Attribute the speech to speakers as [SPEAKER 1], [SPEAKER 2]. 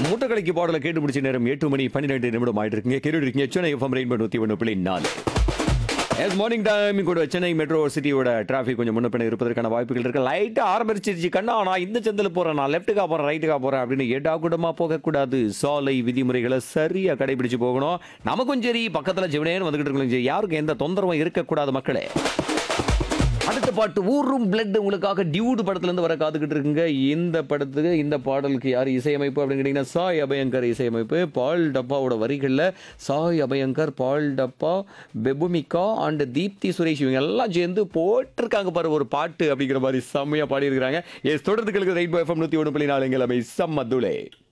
[SPEAKER 1] மூட்டக்கலைக்கு பாடலை கேட்டு முடிச்ச நேரம் எட்டு மணி பன்னிரெண்டு நிமிடம் ஆயிட்டு இருக்குங்க கேட்டு இருக்கீங்க சென்னை எஃப்எம் ரெயின்போ நூத்தி ஒன்று புள்ளி நாலு எஸ் மார்னிங் டைம் கூட சென்னை மெட்ரோ சிட்டியோட டிராஃபிக் கொஞ்சம் முன்ன பின்ன இருப்பதற்கான வாய்ப்புகள் இருக்கு லைட்டா ஆரம்பிச்சிருச்சு கண்ணா நான் இந்த சந்தில் போறேன் நான் லெஃப்ட்டுக்கா போறேன் ரைட்டுக்கா போறேன் அப்படின்னு ஏடா கூடமா போகக்கூடாது சாலை விதிமுறைகளை சரியா கடைபிடிச்சு போகணும் நமக்கும் சரி பக்கத்துல ஜிவனேன்னு வந்துகிட்டு இருக்கணும் சரி யாருக்கும் எந்த தொந்தரவும் இருக்கக்கூடாது மக்களே அடுத்த பாட்டு ஊரும் பிளட் உங்களுக்காக டியூடு படத்துல இருந்து வர காத்துக்கிட்டு இருக்குங்க இந்த படத்துக்கு இந்த பாடலுக்கு யார் இசையமைப்பு அப்படின்னு கேட்டீங்கன்னா சாய் அபயங்கர் இசையமைப்பு பால் டப்பாவோட வரிகளில் சாய் அபயங்கர் பால் டப்பா பெபுமிகா அண்ட் தீப்தி சுரேஷ் இவங்க எல்லாம் சேர்ந்து போட்டிருக்காங்க பாரு ஒரு பாட்டு அப்படிங்கிற மாதிரி செம்மையா பாடியிருக்கிறாங்க எஸ் தொடர்ந்து கிழக்கு ரைட் எஃப்எம் நூற்றி ஒன்று புள்ளி நாலு எங்கள் செம்ம துளே